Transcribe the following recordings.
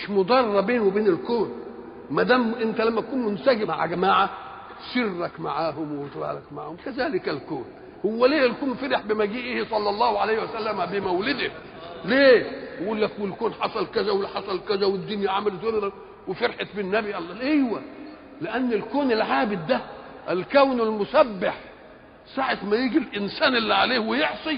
مش مضره بينه وبين الكون ما دام انت لما تكون منسجم مع جماعه سرك معاهم وطلالك معاهم كذلك الكون هو ليه الكون فرح بمجيئه صلى الله عليه وسلم بمولده ليه يقول لك والكون حصل كذا وحصل كذا والدنيا عملت كذا وفرحت بالنبي الله ايوه لان الكون العابد ده الكون المسبح ساعة ما يجي الإنسان اللي عليه ويعصي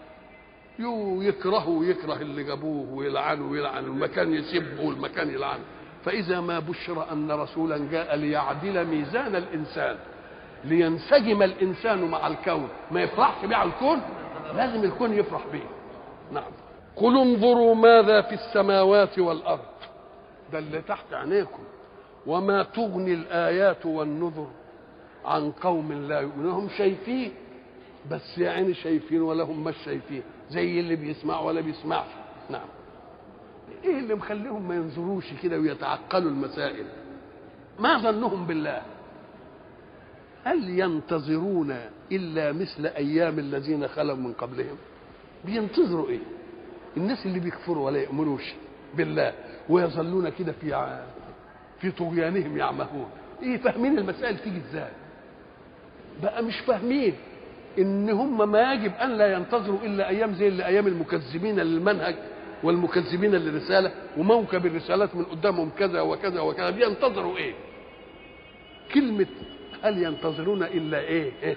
يو يكرهه ويكره اللي جابوه ويلعنه ويلعن المكان يسبه والمكان يلعنه فإذا ما بشر أن رسولا جاء ليعدل ميزان الإنسان لينسجم الإنسان مع الكون ما يفرحش بيه على الكون لازم الكون يفرح بيه نعم قل انظروا ماذا في السماوات والأرض ده اللي تحت عينيكم وما تغني الآيات والنذر عن قوم لا يؤمنون هم شايفين بس يا عيني شايفين ولا هم مش شايفين زي اللي بيسمع ولا بيسمعش نعم ايه اللي مخليهم ما ينظروش كده ويتعقلوا المسائل ما ظنهم بالله هل ينتظرون الا مثل ايام الذين خلوا من قبلهم بينتظروا ايه الناس اللي بيكفروا ولا يؤمنوش بالله ويظلون كده في ع... في طغيانهم يعمهون ايه فاهمين المسائل تيجي ازاي بقى مش فاهمين ان هم ما يجب ان لا ينتظروا الا ايام زي اللي ايام المكذبين للمنهج والمكذبين للرساله وموكب الرسالات من قدامهم كذا وكذا وكذا بينتظروا ايه كلمه هل ينتظرون الا ايه, إيه؟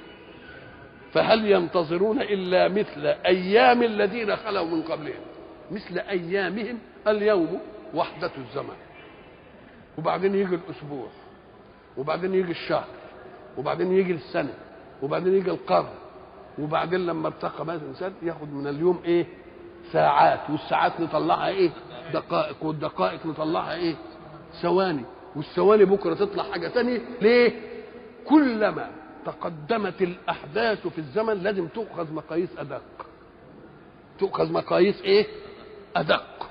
فهل ينتظرون الا مثل ايام الذين خلوا من قبلهم مثل ايامهم اليوم وحده الزمن وبعدين يجي الاسبوع وبعدين يجي الشهر وبعدين يجي السنه وبعدين يجي القرن وبعدين لما ارتقى مثلا الانسان ياخد من اليوم ايه ساعات والساعات نطلعها ايه دقائق والدقائق نطلعها ايه ثواني والثواني بكره تطلع حاجه ثانيه ليه كلما تقدمت الاحداث في الزمن لازم تؤخذ مقاييس ادق تؤخذ مقاييس ايه ادق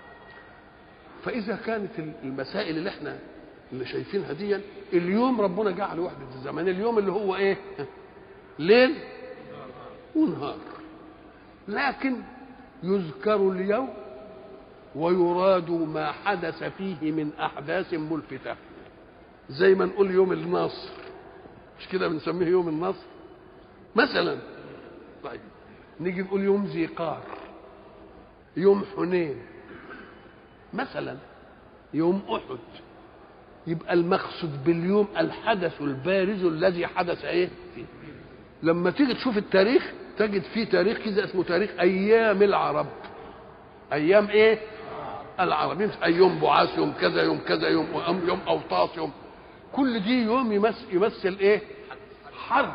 فاذا كانت المسائل اللي احنا اللي شايفينها دي اليوم ربنا جعل وحده الزمان اليوم اللي هو ايه ليل ونهار لكن يذكر اليوم ويراد ما حدث فيه من احداث ملفته زي ما نقول يوم النصر مش كده بنسميه يوم النصر مثلا طيب نيجي نقول يوم ذي قار يوم حنين مثلا يوم احد يبقى المقصود باليوم الحدث البارز الذي حدث ايه فيه لما تيجي تشوف التاريخ تجد فيه تاريخ كده اسمه تاريخ ايام العرب ايام ايه العرب ايام بعاث يوم كذا يوم كذا يوم يوم اوطاس يوم كل دي يوم يمثل, يمثل ايه حرب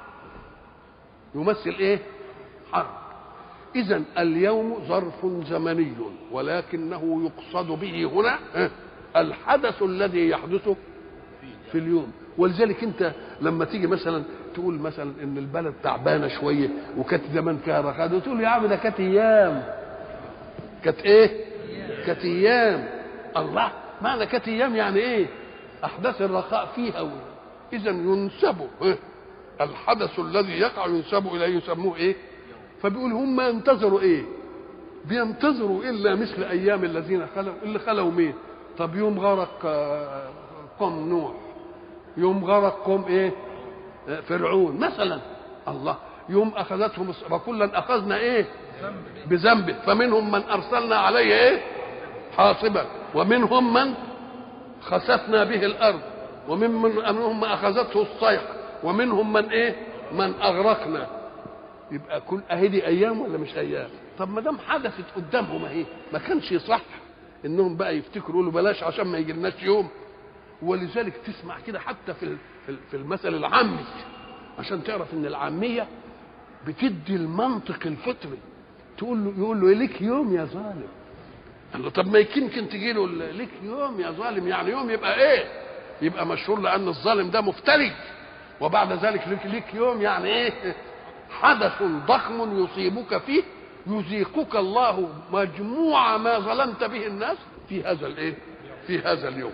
يمثل ايه حرب اذا اليوم ظرف زمني ولكنه يقصد به هنا الحدث الذي يحدث في اليوم ولذلك انت لما تيجي مثلا تقول مثلا ان البلد تعبانه شويه وكانت زمان فيها رخاء تقول يا عم ده كانت ايام كانت ايه؟ كانت ايام الله معنى كانت ايام يعني ايه؟ احداث الرخاء فيها اذا ينسب إيه؟ الحدث الذي يقع ينسب اليه يسموه ايه؟ فبيقول هم ينتظروا ايه؟ بينتظروا الا مثل ايام الذين خلوا اللي خلوا مين؟ طب يوم غرق قوم نوح يوم غرق قوم ايه فرعون مثلا الله يوم اخذتهم وكلا اخذنا ايه بذنبه فمنهم من ارسلنا عليه ايه حاصبا ومنهم من خسفنا به الارض ومنهم من اخذته الصيحه ومنهم من ايه من اغرقنا يبقى كل اهي دي ايام ولا مش ايام طب ما دام حدثت قدامهم اهي ما كانش صح انهم بقى يفتكروا يقولوا بلاش عشان ما يجيلناش يوم ولذلك تسمع كده حتى في في المثل العامي عشان تعرف ان العاميه بتدي المنطق الفطري تقول له يقول له ليك يوم يا ظالم قال له طب ما يمكن تجي له ليك يوم يا ظالم يعني يوم يبقى ايه يبقى مشهور لان الظالم ده مفتري وبعد ذلك ليك ليك يوم يعني ايه حدث ضخم يصيبك فيه يذيقك الله مجموع ما ظلمت به الناس في هذا الايه في هذا اليوم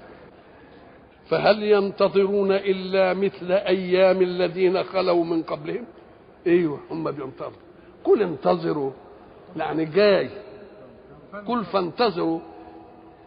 فهل ينتظرون الا مثل ايام الذين خلوا من قبلهم ايوه هم بينتظروا قل انتظروا يعني جاي قل فانتظروا